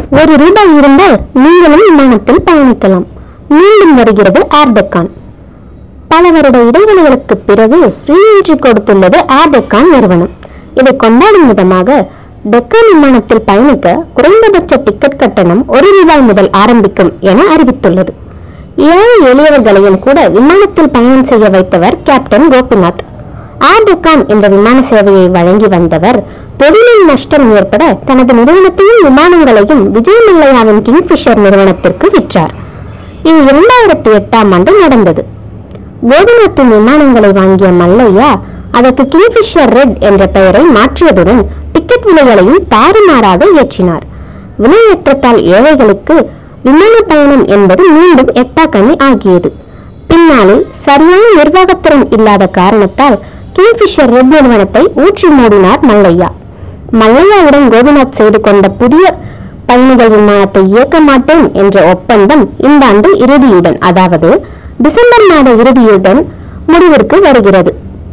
ஒரு ரூபாய் இருந்தால் நீங்களும் விமானத்தில் பயணிக்கலாம் மீண்டும் வருகிறது ஏர்டெக்கான் பல வருட இடைவெளிகளுக்கு பிறகு ரீஎன்ட்ரி கொடுத்துள்ளது ஏர்டெக்கான் நிறுவனம் இதை கொண்டாடும் விதமாக டெக்கான் விமானத்தில் பயணிக்க குறைந்தபட்ச டிக்கெட் கட்டணம் ஒரு ரூபாய் முதல் ஆரம்பிக்கும் என அறிவித்துள்ளது ஏழை எளியவர்களையும் கூட விமானத்தில் பயணம் செய்ய வைத்தவர் கேப்டன் கோபிநாத் ஏர்டெக்கான் என்ற விமான சேவையை வழங்கி வந்தவர் தொழிலில் நஷ்டம் ஏற்பட தனது நிறுவனத்தையும் விமானங்களையும் விஜய் மல்லையாவின் கிங்ஃபிஷர் நிறுவனத்திற்கு விற்றார் இது இரண்டாயிரத்தி எட்டாம் ஆண்டு நடந்தது கோபிநாத்தின் விமானங்களை வாங்கிய மல்லையா அதற்கு கிங்ஃபிஷர் ரெட் என்ற பெயரை மாற்றியதுடன் டிக்கெட் விலைகளையும் தாறுமாறாக ஏற்றினார் விலையேற்றத்தால் ஏழைகளுக்கு விமான பயணம் என்பது மீண்டும் எட்டாக்கனி ஆகியது பின்னாளில் சரியான நிர்வாகத்திறன் இல்லாத காரணத்தால் கிங்ஃபிஷர் ரெட் நிறுவனத்தை ஊற்றி மூடினார் மல்லையா மல்லையாவுடன் கோபிநாத் செய்து கொண்ட புதிய பயணிகள் விமானத்தை இயக்க மாட்டேன் என்ற ஒப்பந்தம் இந்த ஆண்டு இறுதியுடன் அதாவது டிசம்பர் மாத இறுதியுடன் முடிவிற்கு வருகிறது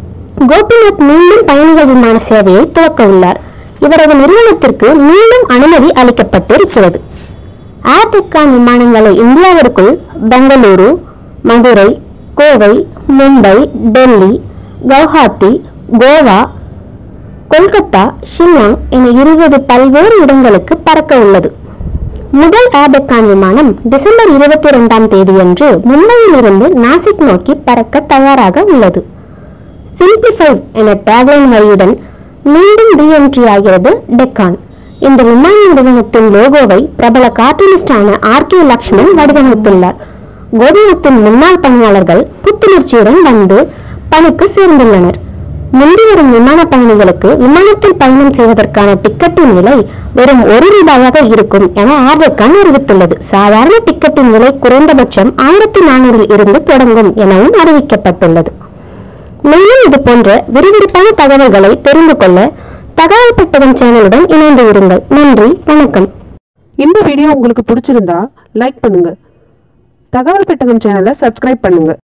கோபிநாத் மீண்டும் பயணிகள் விமான சேவையை துவக்க உள்ளார் இவரது நிறுவனத்திற்கு மீண்டும் அனுமதி அளிக்கப்பட்டிருக்கிறது ஏர்டெக்கான் விமானங்களை இந்தியாவிற்குள் பெங்களூரு மதுரை கோவை மும்பை டெல்லி கவுஹாத்தி கோவா கொல்கத்தா ஷில்லாங் என இருபது பல்வேறு இடங்களுக்கு பறக்க உள்ளது முதல் ஏர்டெக்கான் விமானம் டிசம்பர் இருபத்தி இரண்டாம் தேதியன்று மும்பையிலிருந்து நாசிக் நோக்கி பறக்க தயாராக உள்ளது சிம்பிளிஃபைட் என டேக்லைன் வரியுடன் மீண்டும் ரீஎன்ட்ரி ஆகிறது டெக்கான் இந்த விமான நிறுவனத்தின் லோகோவை பிரபல கார்ட்டூனிஸ்டான ஆர் கே லக்ஷ்மண் வடிவமைத்துள்ளார் கோபிநாத்தின் முன்னாள் பணியாளர்கள் புத்துணர்ச்சியுடன் வந்து பணிக்கு சேர்ந்துள்ளனர் முந்தி வரும் விமான பயணிகளுக்கு விமானத்தில் பயணம் செய்வதற்கான டிக்கெட்டின் விலை வெறும் ஒரு ரூபாயாக இருக்கும் என ஏர்டெக்கான் அறிவித்துள்ளது சாதாரண டிக்கெட்டின் விலை குறைந்தபட்சம் ஆயிரத்தி நானூறில் இருந்து தொடங்கும் எனவும் அறிவிக்கப்பட்டுள்ளது மேலும் இது போன்ற விறுவிறுப்பான தகவல்களை தெரிந்து கொள்ள தகவல் பெட்டகம் சேனலுடன் இணைந்து இருங்கள் நன்றி வணக்கம் இந்த வீடியோ உங்களுக்கு பிடிச்சிருந்தா லைக் பண்ணுங்க தகவல் பெட்டகம் சேனலை சப்ஸ்கிரைப் பண்ணுங்க